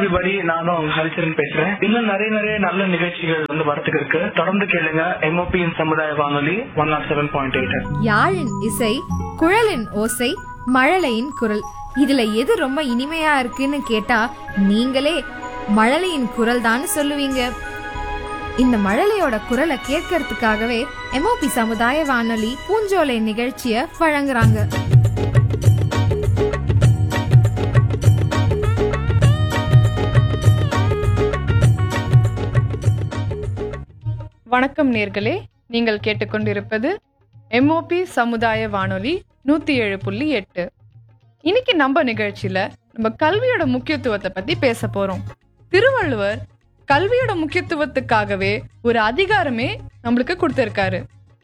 Everybody நானும் உங்க ஹரிச்சரன் பேசுறேன் இன்னும் நிறைய நிறைய நல்ல நிகழ்ச்சிகள் வந்து வரதுக்கு இருக்கு தொடர்ந்து கேளுங்க எம்ஓபியின் சமுதாய வானொலி one nought seven point eight யாழின் இசை குழலின் ஓசை மழலையின் குரல் இதுல எது ரொம்ப இனிமையா இருக்குன்னு கேட்டா நீங்களே மழலையின் குரல் தான் சொல்லுவீங்க இந்த மழலையோட குரலை கேட்கறதுக்காகவே எம்ஓபி சமுதாய வானொலி பூஞ்சோலை நிகழ்ச்சிய வழங்குறாங்க வணக்கம் நேர்களே நீங்கள் கேட்டுக்கொண்டிருப்பது எம்ஓபி சமுதாய வானொலி நூத்தி ஏழு புள்ளி எட்டு இன்னைக்கு நம்ம நிகழ்ச்சியில நம்ம கல்வியோட முக்கியத்துவத்தை பத்தி பேச போறோம் திருவள்ளுவர் கல்வியோட முக்கியத்துவத்துக்காகவே ஒரு அதிகாரமே நம்மளுக்கு கொடுத்திருக்காரு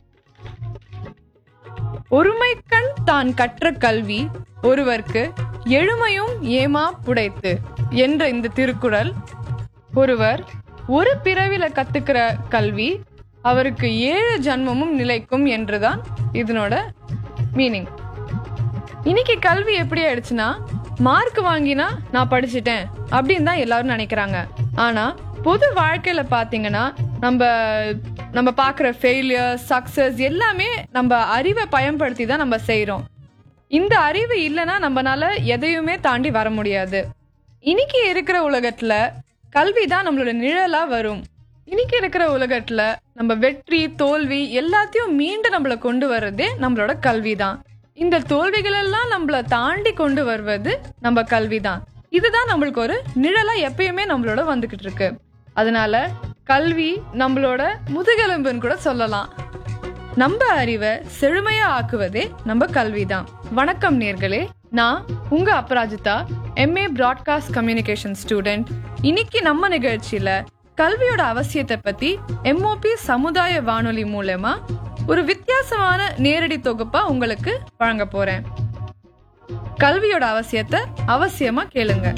ஒருமைக்கண் தான் கற்ற கல்வி ஒருவர்க்கு எழுமையும் ஏமா புடைத்து என்ற இந்த திருக்குறள் ஒருவர் ஒரு பிறவில கத்துக்கிற கல்வி அவருக்கு ஏழு ஜன்மமும் நிலைக்கும் என்றுதான் இதனோட மீனிங் இன்னைக்கு கல்வி எப்படி ஆயிடுச்சுன்னா மார்க் வாங்கினா நான் படிச்சிட்டேன் அப்படின்னு தான் எல்லாரும் நினைக்கிறாங்க ஆனா பொது வாழ்க்கையில பாத்தீங்கன்னா நம்ம நம்ம பார்க்குற ஃபெயிலியர் சக்சஸ் எல்லாமே நம்ம அறிவை பயன்படுத்தி தான் நம்ம செய்றோம் இந்த அறிவு இல்லைன்னா நம்மனால எதையுமே தாண்டி வர முடியாது இன்னைக்கு இருக்கிற உலகத்துல கல்வி தான் நம்மளோட நிழலா வரும் இன்னைக்கு இருக்கிற உலகத்துல நம்ம வெற்றி தோல்வி எல்லாத்தையும் மீண்டு நம்மள கொண்டு வர்றதே நம்மளோட கல்வி தான் இந்த தோல்விகள் எல்லாம் நம்மள தாண்டி கொண்டு வருவது நம்ம கல்வி தான் இதுதான் நம்மளுக்கு ஒரு நிழலா எப்பயுமே நம்மளோட வந்துகிட்டு இருக்கு அதனால கல்வி நம்மளோட முதுகெலும்புன்னு கூட சொல்லலாம் நம்ம அறிவை செழுமையா ஆக்குவதே நம்ம கல்விதான் வணக்கம் நேர்களே நான் உங்க Aparajita MA broadcast communication student இன்னைக்கு நம்ம நிகழ்ச்சியில கல்வியோட அவசியத்தை பத்தி எம்ஓபி சமுதாய வானொலி மூலமா ஒரு வித்தியாசமான நேரடி தொகுப்பா உங்களுக்கு வழங்க போறேன் கல்வியோட அவசியத்தை அவசியமா கேளுங்க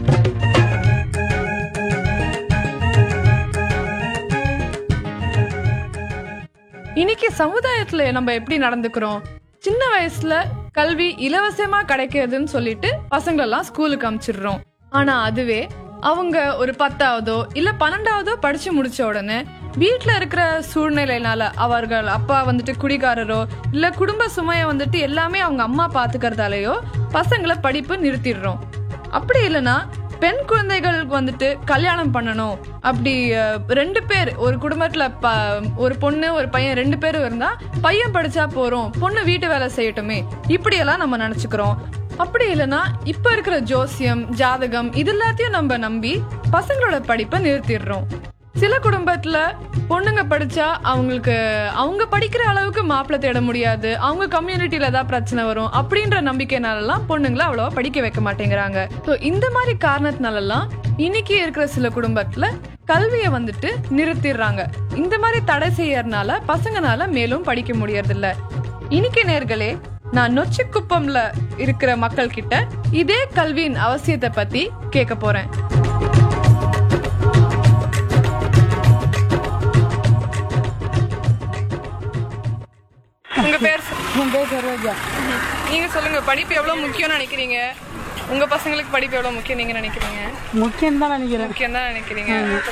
இன்னைக்கு சமுதாயத்துல நம்ம எப்படி நடந்துக்கிறோம் சின்ன வயசுல கல்வி இலவசமா கிடைக்கிறதுன்னு சொல்லிட்டு பசங்களெல்லாம் ஸ்கூலுக்கு அனுப்பிச்சிடுறோம் ஆனா அதுவே அவங்க ஒரு பத்தாவதோ இல்ல பன்னெண்டாவதோ படிச்சு முடிச்ச உடனே வீட்ல இருக்கிற சூழ்நிலையினால அவர்கள் அப்பா வந்துட்டு குடிகாரரோ இல்ல குடும்ப சுமையை வந்துட்டு எல்லாமே அவங்க அம்மா பாத்துக்கிறதாலயோ பசங்களை படிப்பு நிறுத்திடுறோம் அப்படி இல்லைன்னா பெண் குழந்தைகளுக்கு வந்துட்டு கல்யாணம் பண்ணணும் அப்படி அஹ், ரெண்டு பேர் ஒரு குடும்பத்துல ப ஒரு பொண்ணு ஒரு பையன் ரெண்டு பேரும் இருந்தா பையன் படிச்சா போறோம் பொண்ணு வீட்டு வேலை செய்யட்டுமே இப்படியெல்லாம் நம்ம நினைச்சுக்கிறோம் அப்படி இல்லைன்னா இப்ப இருக்கிற ஜோசியம் ஜாதகம் இது எல்லாத்தையும் நம்ம நம்பி பசங்களோட படிப்பை நிறுத்திடுறோம் சில குடும்பத்துல பொண்ணுங்க படிச்சா அவங்களுக்கு அவங்க படிக்கிற அளவுக்கு மாப்பிள்ளை தேட முடியாது அவங்க கம்யூனிட்டியில ஏதாவது பிரச்சனை வரும் அப்படின்ற நம்பிக்கைனாலலாம் பொண்ணுங்களை அவ்வளவா படிக்க வைக்க மாட்டேங்கிறாங்க ஸோ இந்த மாதிரி காரணத்தினாலலாம் இன்னைக்கு இருக்கிற சில குடும்பத்துல கல்வியை வந்துட்டு நிறுத்திடுறாங்க இந்த மாதிரி தடை செய்யறதுனால பசங்கனால மேலும் படிக்க முடியறதில்ல இன்னைக்கு நேர்களே நான் நொச்சிக்குப்பம்ல இருக்கிற மக்கள் கிட்ட இதே கல்வியின் அவசியத்தை பத்தி கேட்க போறேன் உங்க பேர் சொ- என் பேர் சரோஜா நீங்க சொல்லுங்க படிப்பு எவ்வளவு முக்கியம்னு நினைக்கிறீங்க உங்க பசங்களுக்கு படிப்பு எவ்வளவு முக்கியம் நீங்க நினைக்கிறீங்க முக்கியம் தான் நினைக்கிறேன் முக்கியம் தான் நினைக்கிறீங்க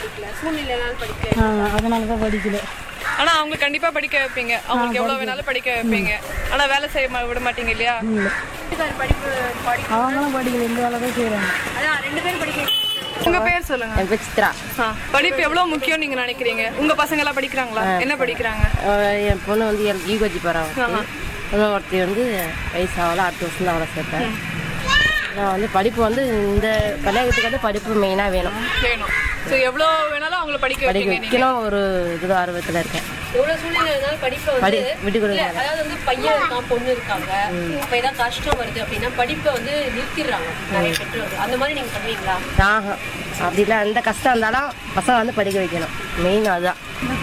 ஆ, அதனால தான் படிக்கல ஆனா அவங்க கண்டிப்பா படிக்க வைப்பீங்க அவங்களுக்கு எவ்வளவு வேணாலும் படிக்க வைப்பீங்க ஆனா வேலை செய்ய மா- விட மாட்டீங்க இல்லையா அவங்களும் படிக்கல இந்த வேலை தான் செய்கிறாங்க உங்க பேர் சொல்லுங்க என் பேர் சித்ரா ஆ, படிப்பு எவ்வளவு முக்கியம் நீங்க நினைக்கிறீங்க உங்க பசங்க எல்லாம் படிக்கிறாங்களா என்ன படிக்கிறாங்க அவ- என் பொண்ணு வந்து எல் யூகேஜி போகிறான் இன்னும் ஒருத்தி வந்து வயசு ஆகல அடுத்த வருஷம் தான் அவளை சேர்த்தேன் நான் வந்து படிப்பு வந்து இந்த கல்யாணத்துக்கு வந்து படிப்பு மெயினாக வேணும் வேணும் சோ எவ்வளவு வேணாலும் அவங்கள படிக்க படிக்க வைப்பீங்க நீங்க வைக்கணும் ஒரு இது ஆர்வத்தில் இருக்கேன் எவ்வளவு சூழ்நிலை இருந்தாலும் படிப்பை படி வந்து விட்டு இல்ல, கொடுங்க அதாவது வந்து பையன் இருக்கான் பொண்ணு இருக்காங்க இப்ப ஏதாவது கஷ்டம் வருது அப்படின்னா படிப்பை வந்து நிறுத்திடுறாங்க நிறைய பெற்றோர்கள் அந்த மாதிரி நீங்க பண்ணுவீங்களா ஆஹா அப்படிலாம் எந்த கஷ்டம் இருந்தாலும் பசங்க வந்து படிக்க வைக்கணும் மெயின் அதுதான்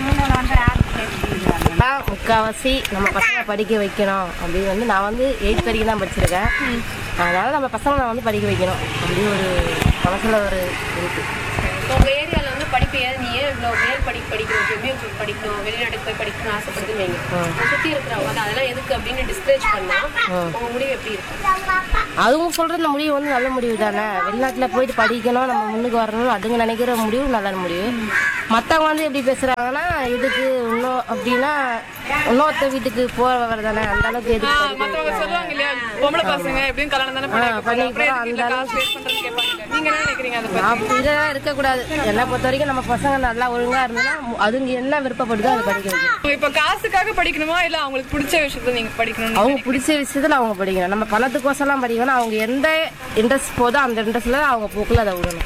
அதான் முக்கால்வாசி நம்ம பசங்க படிக்க வைக்கணும் அப்படின்னு வந்து நான் வந்து எயித் வரைக்கும் தான் படிச்சிருக்கேன் அதனால நம்ம பசங்களை வந்து படிக்க வைக்கணும் அப்படி ஒரு மனசுல ஒரு இருக்கு உங்க ஏரியால வந்து படிப்பு இப்ப ஏன் நீ ஏன் இவ்வளவு மேல் படிப்பு படிக்கணும் எம்ஏ படிக்கணும் வெளிநாட்டுக்கு போய் படிக்கணும்னு ஆசைப்படுதுன்னு வைங்க உங்க சுத்தி இருக்கிறவங்க வந்து அதெல்லாம் எதுக்கு அப்படின்னு டிஸ்கரேஜ் பண்ணா உங்க முடிவு எப்படி இருக்கும் அதுவும் சொல்ற இந்த முடிவு வந்து நல்ல முடிவு தானே வெளிநாட்டுல போயிட்டு படிக்கணும் நம்ம முன்னுக்கு வரணும் அதுங்க நினைக்கிற முடிவு நல்ல முடிவு மத்தவங்க வந்து எப்படி பேசுறாங்கன்னா இதுக்கு இன்னும் அப்படின்னா இன்னொருத்த வீட்டுக்கு போற தானே அந்த அளவுக்கு எதுக்கு படிக்க மத்தவங்க சொல்லுவாங்க இல்லையா பொம்பளை பசங்க எப்படியும் கல்யாணம் தானே ஆ, பண்ணி பண்ணி அப்புறம் எதுக்கு இந்த காசு வேஸ்ட் பண்றது கேட்பாங்க நீங்க என்ன நினைக்கிறீங்க அதை பத்தி அப்படி இதெல்லாம் இருக்கக்கூடாது என்னை பொறுத்த வரைக்கும் நம்ம பசங்க நல்லா ஒழுங்கா இருந்ததுன்னா அதுங்க என்ன விருப்பப்படுதோ அதை படிக்க வைக்கணும் இப்ப காசுக்காக படிக்கணுமா இல்ல அவங்களுக்கு பிடிச்ச விஷயத்த நீங்க படிக்கணும் அவங்க பிடிச்ச விஷயத்துல அவங்க படிக்கணும் நம்ம பணத்துக்கோசம்லாம் படிக்கணும் அவங்க எந்த இன்ட்ரெஸ்ட் போதோ அந்த இன்ட்ரெஸ்ட்ல அவங்க போக்குல அதை விடணும்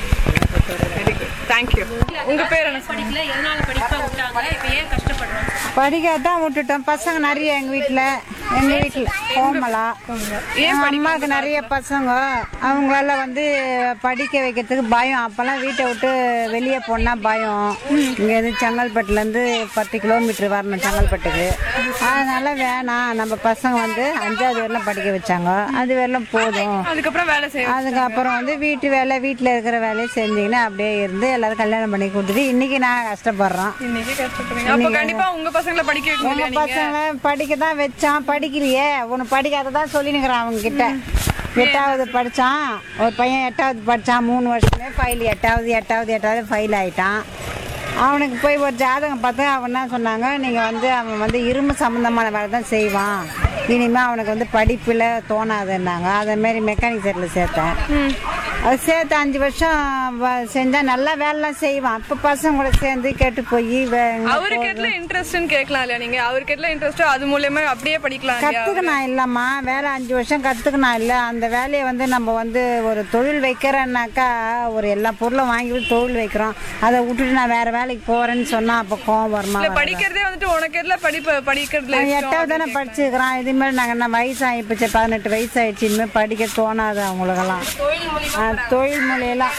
வெரி குட் தேங்க்யூ உங்க பேர் என்ன படிக்கல எதனால படிப்பா விட்டாங்க இப்ப ஏன் கஷ்டப்படுறோம் படிக்கத்தான் விட்டுட்டோம் பசங்க நிறைய எங்க வீட்டுல எங்க வீட்டுல கோமலா அம்மாவுக்கு நிறைய பசங்க அவங்களால வந்து படிக்க வைக்கிறதுக்கு பயம் அப்பெல்லாம் வீட்டை விட்டு வெளியே போனா பயம் இங்க இருந்து செங்கல்பட்டுல இருந்து பத்து கிலோமீட்டர் வரணும் செங்கல்பட்டுக்கு அதனால வேணாம் நம்ம பசங்க வந்து அஞ்சாவது வரலாம் படிக்க வச்சாங்க அது வரலாம் போதும் அதுக்கப்புறம் வேலை செய்ய அதுக்கப்புறம் வந்து வீட்டு வேலை வீட்டில் இருக்கிற வேலையை செஞ்சீங்கன்னா அப்படியே இருந்து எல்லாரும் கல்யாணம் பண்ணி கொடுத்துட்டு இன்னைக்கு நான் கஷ்டப்படுறோம் இன்னைக்கு கஷ்டப்படுறீங்க அப்ப கண்டிப்பா உங்க பசங்களை படிக்க வைக்க உங்க முடியாது நீங்க பசங்களை படிக்க தான் வச்சான் படிக்கலையே உனக்கு படிக்காததான் சொல்லினுக்கிறான் அவங்க கிட்ட எட்டாவது படிச்சான் ஒரு பையன் எட்டாவது படிச்சான் மூணு வருஷமே ஃபைல் எட்டாவது எட்டாவது எட்டாவது ஃபைல் ஆயிட்டான் அவனுக்கு போய் ஒரு ஜாதகம் பார்த்து அவன் என்ன சொன்னாங்க நீங்கள் வந்து அவன் வந்து இரும்பு சம்மந்தமான வேலை தான் செய்வான் இனிமேல் அவனுக்கு வந்து படிப்பில் தோணாதுன்னாங்க அதே மாதிரி மெக்கானிக் செட்டில் சேர்த்தேன் அது சேர்த்து அஞ்சு வருஷம் வ- செஞ்சா நல்லா வேலைலாம் செய்வான் இப்போ பசங்க கூட சேர்ந்து கெட்டு போய் அவருக்கு எதுல இன்ட்ரெஸ்ட்னு கேட்கலாம் இல்லையா நீங்க அவருக்கு எதுல இன்ட்ரெஸ்டோ அது மூலியமா அப்படியே படிக்கலாம் இல்லையா கத்துக்கணும் இல்லம்மா வேலை அஞ்சு வருஷம் கத்துக்கணும் இல்ல அந்த வேலையை வந்து நம்ம வந்து ஒரு தொழில் வைக்கிறேன்னாக்கா ஒரு எல்லா பொருளும் வாங்கி விட்டு தொழில் வைக்கிறோம் அதை விட்டுட்டு நான் வேற வேலைக்கு போறேன்னு சொன்னா அப்ப கோவம் வருமா இல்ல வராதா? படிக்கிறதே வந்துட்டு உனக்கு எதுல படிப்பு படிக்கிறதுல அவன் இஷ்டம் எட்டாவது தானே படிச்சுக்கிறான் இதுமாதிரி நாங்கள் என்ன வயசு ஆகிப்போச்சு பதினெட்டு வயசு ஆயிடுச்சு இனிமேல் படிக்க தோணாது அவங்களுக்கெல்லாம் ஆ, தொழில் மொழியெல்லாம்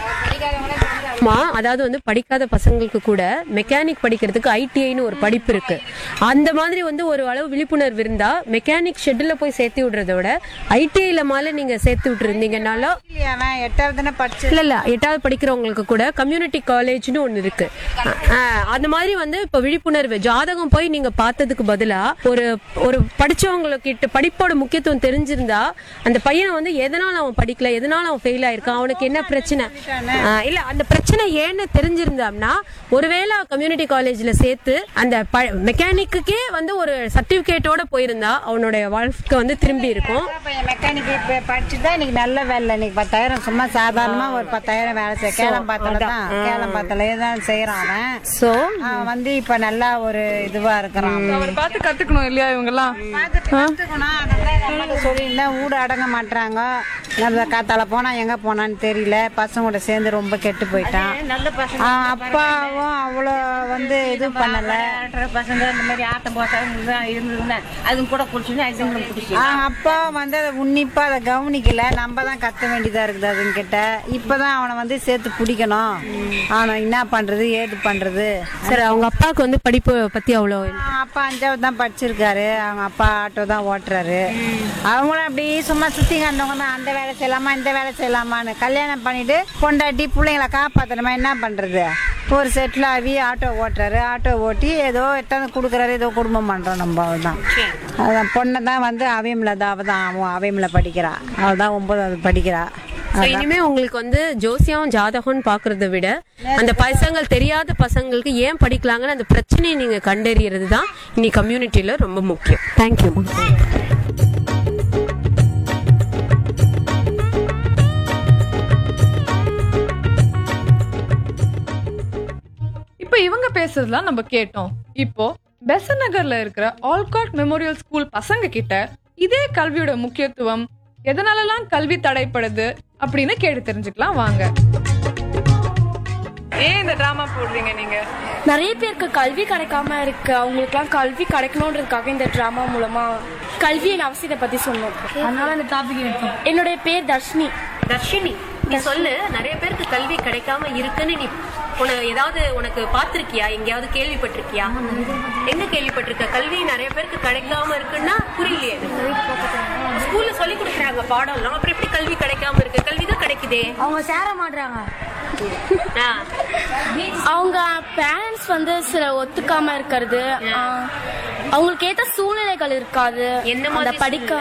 மா அதாவது வந்து படிக்காத பசங்களுக்கு கூட மெக்கானிக் படிக்கிறதுக்கு ஐடிஐன்னு ஒரு படிப்பு இருக்கு அந்த மாதிரி வந்து ஒரு அளவு விழிப்புணர்வு இருந்தா மெக்கானிக் ஷெட்ல போய் சேர்த்து விடுறத விட ஐடிஐல மேல நீங்க சேர்த்து விட்டுருந்தீங்கனாலும் இல்லையா அவன் எட்டாவது தானே படிச்சு இல்ல இல்ல எட்டாவது படிக்கிறவங்களுக்கு கூட கம்யூனிட்டி காலேஜ்னு ஒண்ணு இருக்கு அஹ், அந்த மாதிரி வந்து இப்ப விழிப்புணர்வு ஜாதகம் போய் நீங்க பார்த்ததுக்கு பதிலா ஒரு ஒரு படிச்சவங்களுக்கு படிப்போட முக்கியத்துவம் தெரிஞ்சிருந்தா அந்த பையனை வந்து எதனால அவன் படிக்கல எதனால அவன் ஃபெயில் ஆயிருக்கான் அவனுக்கு என்ன பிரச்சனை அஹ், இல்ல அந்த பிரச்சனை ஏன்னு தெரிஞ்சிருந்தோம்னா ஒருவேளை கம்யூனிட்டி காலேஜ்ல சேர்த்து அந்த மெக்கானிக்குக்கே வந்து ஒரு சர்டிபிகேட்டோட போயிருந்தா அவனுடைய வாழ்க்கை வந்து திரும்பி இருக்கும் பையன் மெக்கானிக் இப்போ படிச்சுட்டு தான் இன்னைக்கு நல்ல வேலை இன்னைக்கு பத்தாயிரம் சும்மா சாதாரணமா ஒரு பத்தாயிரம் வேலை செய்ய கேளம் பார்த்தல தான் கேளம் பார்த்தல தான் செய்யறான் அவன் சோ அவன் வந்து இப்ப நல்லா ஒரு இதுவா இருக்கிறான் அவர் பார்த்து கத்துக்கணும் இல்லையா இவங்க எல்லாம் கத்துக்கணும் அதெல்லாம் நம்மகிட்ட சொல்லியிருந்தேன் வீடு அடங்க மாட்டாங்க நம்ம காத்தால போனா எங்க போனான்னு தெரியல பசங்க கூட சேர்ந்து ரொம்ப கெட்டு போயிட்டான் ஆ, அப்பாவும் அவ்வளோ வந்து இது பண்ணல பசங்க இந்த மாதிரி ஆட்டம் போட்டாங்க இருந்ததுன்னா அதுங்க கூட குடிச்சுன்னு அதுங்களும் குடிச்சு ஆ, அப்பா வந்து அதை உன்னிப்பா அதை கவனிக்கல நம்ம தான் கத்த வேண்டியதா இருக்குது அதுங்க கிட்ட இப்பதான் அவனை வந்து சேர்த்து பிடிக்கணும் அவனை என்ன பண்றது ஏது பண்றது சரி அவங்க அப்பாவுக்கு வந்து படிப்பு பத்தி அவ்வளோ ஆ, அப்பா அஞ்சாவது தான் படிச்சிருக்காரு அவங்க அப்பா ஆட்டோ தான் ஓட்டுறாரு அவங்களும் அப்படி சும்மா சுத்தி கண்டவங்க தான் அந்த வேலை செய்யலாமா இந்த வேலை செய்யலாமான்னு கல்யாணம் பண்ணிட்டு பொண்டாட்டி பிள்ளைங்களை காப்பாத்தணுமா என்ன பண்றது ஒரு செட்டில் ஆகி ஆட்டோ ஓட்டுறாரு ஆட்டோ ஓட்டி ஏதோ எட்டாந்து கொடுக்குறாரு ஏதோ குடும்பம் பண்றோம் நம்ம அவள்தான் அதான் பொண்ணை தான் வந்து அவையமில் தான் அவள் தான் அவன் அவையமில் படிக்கிறா அவள் தான் ஒன்பதாவது படிக்கிறா So, இனிமே உங்களுக்கு வந்து ஜோசியம் ஜாதகம்னு பாக்குறத விட அந்த பசங்கள் தெரியாத பசங்களுக்கு ஏன் படிக்கலாங்கன்னு அந்த பிரச்சனையை நீங்க கண்டறியறது தான் இன்னி கம்யூனிட்டியில ரொம்ப முக்கியம் தேங்க்யூ இப்போ இவங்க பேசுறதுலாம் நம்ம கேட்டோம் இப்போ பெசன் நகர்ல இருக்கிற ஆல்காட் மெமோரியல் ஸ்கூல் பசங்க கிட்ட இதே கல்வியோட முக்கியத்துவம் எதனாலலாம் கல்வி தடைப்படுது அப்படின்னு கேட்டு தெரிஞ்சுக்கலாம் வாங்க ஏன் இந்த டிராமா போடுறீங்க நீங்க நிறைய பேருக்கு கல்வி கிடைக்காம இருக்கு அவங்களுக்குலாம் கல்வி கிடைக்கணுன்றதுக்காக இந்த டிராமா மூலமா கல்வியின் அவசியத்தை பத்தி சொன்னோம் அதனால இந்த டாபிக் எடுத்தோம் என்னுடைய பேர் தர்ஷினி தர்ஷினி நீ சொல்லு நிறைய பேருக்கு கல்வி கிடைக்காம இருக்குன்னு நீ உன ஏதாவது உனக்கு பார்த்திருக்கியா எங்கேயாவது கேள்விப்பட்டிருக்கியா எங்க கேள்விப்பட்டிருக்க கல்வி நிறைய பேருக்கு கிடைக்காம இருக்குன்னா புரியலையே எனக்கு ஸ்கூல்ல சொல்லி கொடுக்குறாங்க பாடம்லாம் அப்புறம் எப்படி கல்வி கிடைக்காம இருக்கு கல்வி தான் கிடைக்குதே அவங்க சேர மாட்றாங்க ஆ. அவங்க பேரண்ட்ஸ் வந்து சில ஒத்துக்காம இருக்கிறது ஆ, அவங்களுக்கு ஏத்த சூழ்நிலைகள் இருக்காது என்ன அந்த மாதிரி படிக்க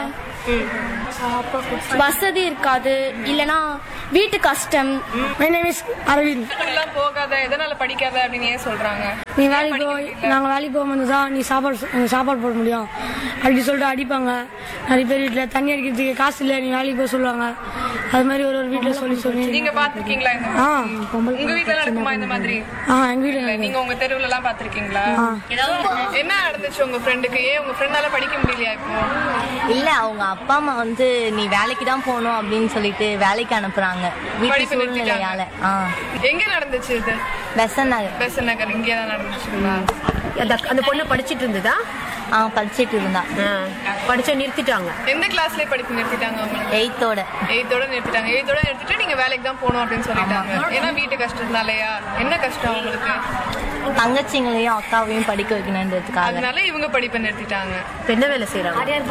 வசதி இருக்காது இல்லனா வீட்டு கஷ்டம் அரவிந்த் எல்லாம் போகாத எதனால படிக்காத அப்படின்னு ஏன் சொல்றாங்க நீ வேலைக்கு போ நாங்கள் வேலைக்கு போகும்போது தான் நீ சாப்பாடு ச- எனக்கு சாப்பாடு போட முடியும் அப்படி சொல்லிட்டு அடிப்பாங்க நிறைய பேர் வீட்டில் தண்ணி அடிக்கிறதுக்கு காசு இல்லை நீ வேலைக்கு போக சொல்லுவாங்க அது மாதிரி ஒரு ஒரு வீட்டில் சொல்லி சொல்லி நீங்க பாத்திருக்கீங்களா இந்த ஆ மாதிரி? பொம்பளை உங்க வீட்ல நடக்குமா இந்த மாதிரி ஆ எங்கள் இல்ல, வீட்டில் நீங்க உங்க தெருவுல எல்லாம் பாத்திருக்கீங்களா என்ன நடந்துச்சு உங்க ஃப்ரெண்டுக்கு ஏன் உங்க ஃப்ரெண்டால படிக்க முடியலையா இப்போ இல்ல அவங்க அப்பா அம்மா வந்து நீ வேலைக்கு தான் போகணும் அப்படின்னு சொல்லிட்டு வேலைக்கு அனுப்புறாங்க வீட்டு படிப்பு சூழ்நிலையால ஆ எங்க நடந்துச்சு இது பெசன் நகர் பெசன் நகர் இங்கே தான் நடந்துச்சுங்களா அந்த அந்த பொண்ணு படிச்சிட்டு இருந்ததா ஆ படிச்சிட்டு இருந்தா படிச்ச நிறுத்திட்டாங்க எந்த கிளாஸ்ல படிப்பு நிறுத்திட்டாங்க உங்களுக்கு எயித்தோட எயித்தோட நிறுத்திட்டாங்க எயித்தோட நிறுத்திட்டு நீங்க வேலைக்கு தான் போகணும் அப்படின்னு சொல்லிட்டாங்க ஏன்னா வீட்டு கஷ்டம்னாலயா என்ன கஷ்டம் உங்களுக்கு தங்கச்சிங்களையும் அக்காவையும் படிக்க வைக்கணுன்றதுக்காக அதனால இவங்க படிப்பை நிறுத்திட்டாங்க இப்ப என்ன வேலை செய்யறாங்க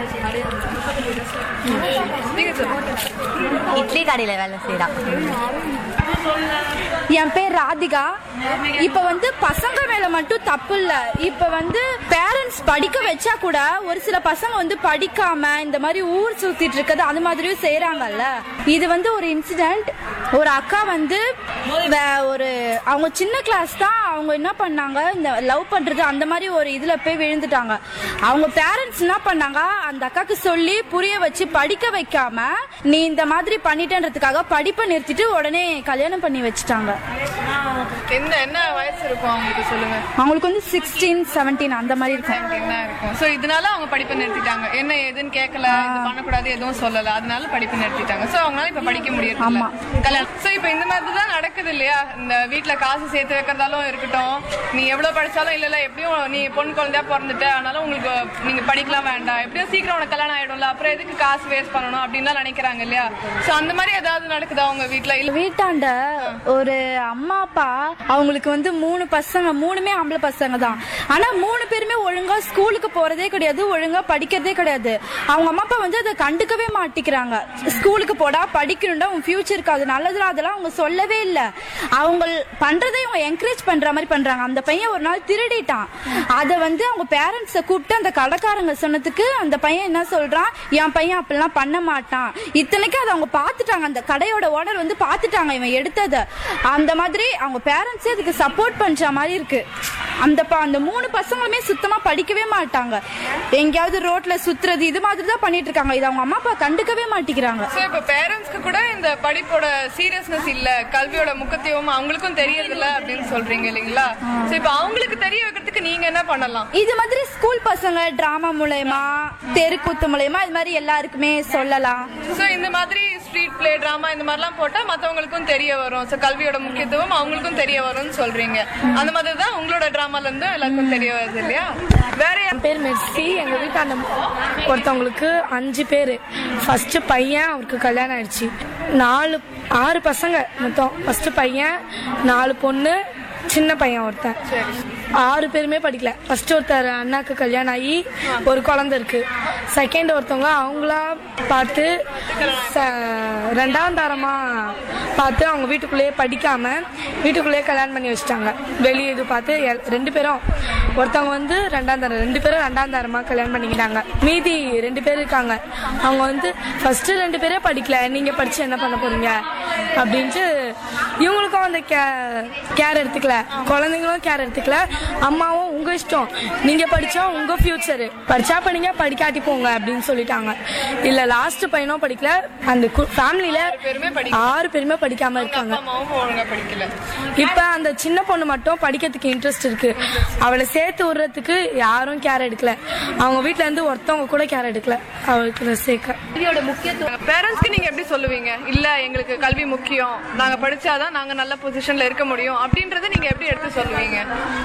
நீங்க சொல்லுங்க இட்லி கடையில வேலை செய்யறா என் பேர் ராதிகா இப்ப வந்து பசங்க மேல மட்டும் தப்பு இல்ல இப்ப வந்து பேரண்ட்ஸ் படிக்க வச்சா கூட ஒரு சில பசங்க வந்து படிக்காம இந்த மாதிரி ஊர் சுத்திட்டு இருக்கிறது அந்த மாதிரியும் செய்யறாங்கல்ல இது வந்து ஒரு இன்சிடென்ட் ஒரு அக்கா வந்து வே- ஒரு அவங்க சின்ன கிளாஸ் தான் அவங்க என்ன பண்ணாங்க இந்த லவ் பண்றது அந்த மாதிரி ஒரு இதுல போய் விழுந்துட்டாங்க அவங்க பேரண்ட்ஸ் என்ன பண்ணாங்க அந்த அக்காக்கு சொல்லி புரிய வச்சு படிக்க வைக்காம நீ இந்த மாதிரி பண்ணிட்டேன்றதுக்காக படிப்பை நிறுத்திட்டு உடனே கல்யாணம் பண்ணி வச்சுட்டாங்க என்ன என்ன வயசு இருக்கும் அவங்களுக்கு சொல்லுங்க அவங்களுக்கு வந்து சிக்ஸ்டீன் செவன்டீன் அந்த மாதிரி இருக்கும் என்ன இருக்கும் சோ இதனால அவங்க படிப்பை நிறுத்திட்டாங்க என்ன ஏதுன்னு கேட்கல இது பண்ணக்கூடாது எதுவும் சொல்லல அதனால படிப்பை நிறுத்திட்டாங்க சோ அவங்களால இப்ப படிக்க முடியாது ஆமா. கல்யாணம் சோ இப்ப இந்த மாதிரி தான் நடக்குது இல்லையா இந்த வீட்ல காசு சேர்த்து வைக்கிறதாலும் இருக்கட்டும் நீ எவ்வளவு படிச்சாலும் இல்ல இல்ல எப்படியும் நீ பொன் குழந்தையா பிறந்துட்ட அதனால உங்களுக்கு நீங்க படிக்கலாம் வேண்டாம் எப்படியும் சீக்கிரம் உனக்கு கல்யாணம் ஆயிடும்ல அப்புறம் எதுக்கு காசு வேஸ்ட் பண்ணணும் அப்படின்லாம் நினைக்கிறாங்க இல்லையா சோ அந்த மாதிரி ஏதாவது நடக்குதா உங்க வீட்ல இல்ல வீட்டாண்ட ஒரு அம்மா அப்பா அவங்களுக்கு வந்து மூணு பசங்க மூணுமே ஆம்பளை பசங்க தான் ஆனா மூணு பேருமே ஒழுங்கா ஸ்கூலுக்கு போறதே கிடையாது ஒழுங்கா படிக்கிறதே கிடையாது அவங்க அம்மா அப்பா வந்து அதை கண்டுக்கவே மாட்டிக்கிறாங்க ஸ்கூலுக்கு போடா படிக்கணும்டா உன் ஃபியூச்சருக்கு அது நல்லதுடா அதெல்லாம் அவங்க சொல்லவே இல்லை அவங்க பண்றதை இவங்க என்கரேஜ் பண்ற மாதிரி பண்றாங்க அந்த பையன் ஒரு நாள் திருடிட்டான் அதை வந்து அவங்க பேரண்ட்ஸை கூப்பிட்டு அந்த கடைக்காரங்க சொன்னதுக்கு அந்த பையன் என்ன சொல்றான் என் பையன் அப்படிலாம் பண்ண மாட்டான் இத்தனைக்கும் அதை அவங்க பார்த்துட்டாங்க அந்த கடையோட ஓனர் வந்து பார்த்துட்டாங்க இவன் எடுத்ததை அந்த மாதிரி அவங்க பேரண்ட்ஸே அதுக்கு சப்போர்ட் பண்ற மாதிரி இருக்கு அந்த ப- அந்த மூணு பசங்களுமே சுத்தமா படிக்கவே மாட்டாங்க எங்கேயாவது ரோட்ல சுத்துறது இது மாதிரி தான் பண்ணிட்டு இருக்காங்க இது அவங்க அம்மா அப்பா கண்டுக்கவே மாட்டேங்கிறாங்க சோ இப்ப பேரண்ட்ஸ்க்கு கூட இந்த படிப்போட சீரியஸ்னஸ் இல்ல கல்வியோட முக்கியத்துவம் அவங்களுக்கும் தெரியறது இல்ல அப்படின்னு சொல்றீங்க இல்லைங்களா சோ இப்ப அவங்களுக்கு தெரிய வைக்கிறதுக்கு நீங்க என்ன பண்ணலாம் இது மாதிரி ஸ்கூல் பசங்க டிராமா மூலயமா தெருக்கூத்து மூலயமா இது மாதிரி எல்லாருக்குமே சொல்லலாம் சோ இந்த மாதிரி ஸ்ட்ரீட் பிளே டிராமா இந்த மாதிரிலாம் போட்டா மத்தவங்களுக்கும் தெரிய வரும் சோ கல்வியோட முக்கியத்துவம் அவங்களுக்கும் தெரிய வரும்னு சொல்றீங்க அந்த மாதிரி தான் உங்களோட டிராமால இருந்து எல்லாருக்கும் தெரிய வருது இல்லையா வேற என் பேர் மெர்சி எங்கள் வீட்டாண்ட ஒருத்தவங்களுக்கு அஞ்சு பேர் ஃபர்ஸ்ட் பையன் அவருக்கு கல்யாணம் ஆயிடுச்சு நாலு ஆறு பசங்க மொத்தம் ஃபர்ஸ்ட் பையன் நாலு பொண்ணு சின்ன பையன் ஒருத்தன் ஆறு பேருமே படிக்கல ஃபர்ஸ்ட் ஒருத்தர் அண்ணாக்கு கல்யாணம் ஆகி ஒரு குழந்தை இருக்கு செகண்ட் ஒருத்தவங்க அவங்களா பார்த்து ச- ரெண்டாம் தரமா பார்த்து அவங்க வீட்டுக்குள்ளேயே படிக்காம வீட்டுக்குள்ளேயே கல்யாணம் பண்ணி வச்சுட்டாங்க வெளியே இது பார்த்து எல்- ரெண்டு பேரும் ஒருத்தவங்க வந்து ரெண்டாம் தரம் ரெண்டு பேரும் ரெண்டாம் தரமா கல்யாணம் பண்ணிக்கிட்டாங்க மீதி ரெண்டு பேர் இருக்காங்க அவங்க வந்து ஃபர்ஸ்ட் ரெண்டு பேரே படிக்கல நீங்க படிச்சு என்ன பண்ண போறீங்க அப்படின்ட்டு இவங்களுக்கும் அந்த கேர் எடுத்துக்கல குழந்தைங்களும் கேர் எடுத்துக்கல அம்மாவும் உங்க இஷ்டம் நீங்க படிச்சா உங்க ஃபியூச்சர் படிச்சா படிங்க படிக்காட்டி போங்க அப்படின்னு சொல்லிட்டாங்க இல்ல லாஸ்ட் பையனும் படிக்கல அந்த ஃபேமிலியில ஆறு பேருமே படிக்காம இருக்காங்க அம்மாவும் ஒழுங்கா படிக்கல இப்ப அந்த சின்ன பொண்ணு மட்டும் படிக்கிறதுக்கு இன்ட்ரெஸ்ட் இருக்கு அவளை சேர்த்து விடுறதுக்கு யாரும் கேர் எடுக்கல அவங்க வீட்ல இருந்து ஒருத்தவங்க கூட கேர் எடுக்கல அவளுக்கு நான் சேர்க்க கல்வியோட முக்கியத்துவம் பேரண்ட்ஸ்க்கு நீங்க எப்படி சொல்லுவீங்க இல்ல எங்களுக்கு கல்வி முக்கியம் நாங்க படிச்சாதான் நாங்க நல்ல பொசிஷன்ல இருக்க முடியும் அப்படின்றத நீங்க எப்படி எடுத்து சொல்லுவீங்க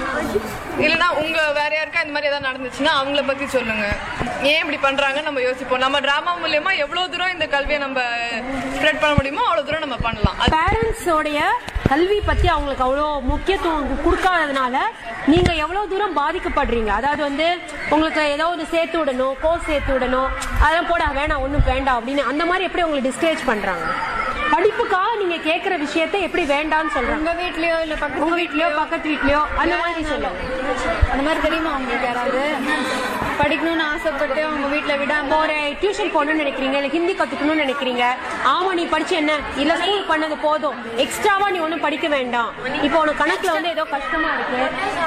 இல்லனா உங்க வேற யாருக்கா இந்த மாதிரி ஏதாவது நடந்துச்சுன்னா அவங்கள பத்தி சொல்லுங்க ஏன் இப்படி பண்றாங்க நம்ம யோசிப்போம் நம்ம டிராமா மூலியமா எவ்வளவு தூரம் இந்த கல்வியை நம்ம ஸ்ப்ரெட் பண்ண முடியுமோ அவ்வளவு தூரம் நம்ம பண்ணலாம் அது பேரண்ட்ஸோடைய கல்வி பத்தி அவங்களுக்கு அவ்வளோ முக்கியத்துவம் கொடுக்காததுனால நீங்க எவ்வளவு தூரம் பாதிக்கப்படுறீங்க அதாவது வந்து உங்களுக்கு ஏதோ ஒரு சேர்த்து விடணும் கோர்ஸ் சேர்த்து விடணும் அதெல்லாம் போட வேணாம் ஒன்றும் வேண்டாம் அப்படின்னு அந்த மாதிரி எப்படி உங்களை டிஸ்கரேஜ் பண்றாங்க படிப்புக்கு அதுக்காக நீங்க கேக்குற விஷயத்தை எப்படி வேண்டாம்னு சொல்றாங்க உங்க வீட்லயோ இல்ல பக்கத்து உங்க வீட்லயோ பக்கத்து வீட்லயோ அந்த மாதிரி சொல்லுங்க அந்த மாதிரி தெரியுமா உங்களுக்கு யாராவது படிக்கணும்னு ஆசைப்பட்டு அவங்க வீட்ல விடாம ஒரு டியூஷன் போகணும்னு நினைக்கிறீங்க இல்ல ஹிந்தி கத்துக்கணும்னு நினைக்கிறீங்க ஆமா நீ படிச்சு என்ன இல்ல ஸ்கூல் பண்ணது போதும் எக்ஸ்ட்ராவா நீ ஒண்ணும் படிக்க வேண்டாம் இப்போ உனக்கு கணக்குல வந்து ஏதோ கஷ்டமா இருக்கு